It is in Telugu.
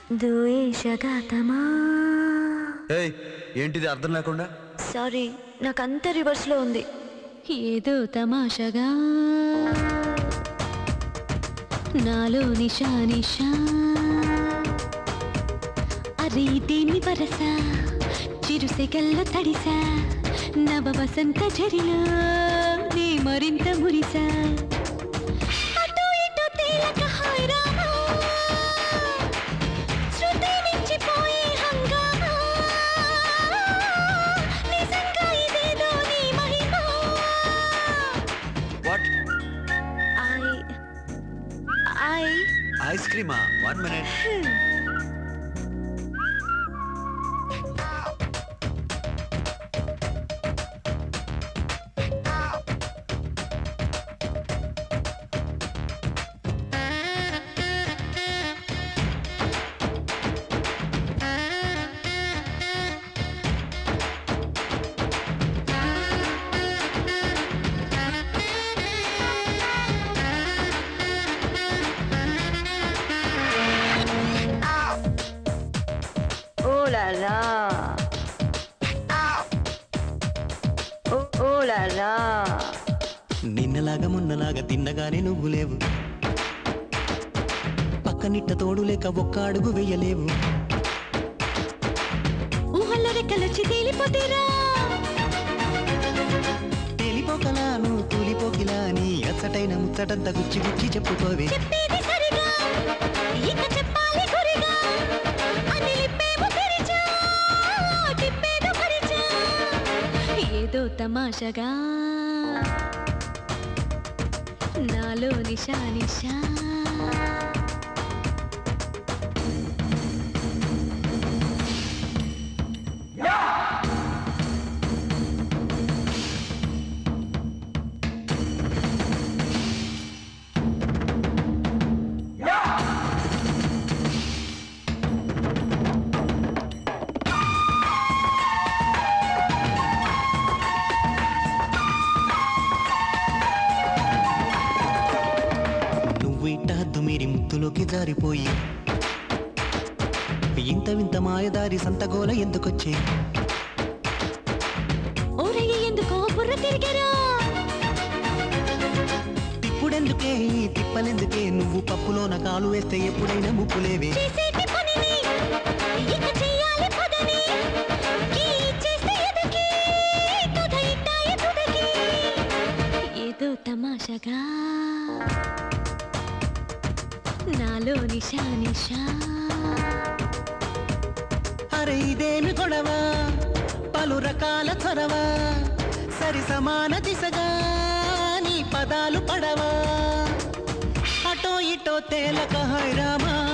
ద్వేషఘాతమా ఏయ్ ఏంటిది అర్థం లేకుండా సారీ నాకంతా రివర్స్లో ఉంది ఏదో తమాషగా నాలో నిషా నిషా అరే దేని వరస చిరుసెగల్లో తడిసా నవ వసంత జరిలో నీ మరింత మురిసా అటూ ఇటూ తేలక హాయ్ రామా శృతి మించిపోయే హంగామా నిజంగా ఇదేదో నీ మహిమా వాట్ ఐ ఐ ఐస్ క్రీమా వన్ మినిట్ ఓ లా లా ఓ ఓ లా లా నిన్నలాగా మొన్నలాగా తిన్నగానే నువ్వు లేవు పక్కనిట్ట తోడు లేక ఒక్క అడుగు వెయ్యలేవు ఊహల్లో రెక్కలొచ్చి తేలిపోతేరా తేలిపోకలా నువ్వు తూలిపోకిలా నీ అచ్చటైన ముచ్చటంతా గుచ్చి గుచ్చి చెప్పుకోవే చెప్పేది సరిగా ఇక చెప్పాలి గురిగా అని లిప్పేమో తెరిచా తిప్పేదో పరిచా ఏదో తమాషగా నాలో నిషా నిషా నువ్వు ఇట్ట హద్దు మీరి ముత్తులోకి జారిపోయి ఇంత వింత మాయదారి సంతగోల ఎందుకొచ్చే ఓరయ్య ఎందుకో బుర్ర తిరిగారా తిప్పుడెందుకే ఈ తిప్పలెందుకే నువ్వు పప్పులోన కాలు వేస్తే ఎప్పుడైనా ముప్పులేవే చేసేటి పనిని ఇక చెయ్యాలి పదని ఈ చేస్తే ఎదకి కథ ఇట్టాయి తుదకి ఏదో తమాషగా నాలో నిషా నిషా అరే ఇదేమి గొడవ పలు రకాల చొరవ సరి సమాన దిశగా నీ పదాలు పడవా అటో ఇటో తేలక హైరామా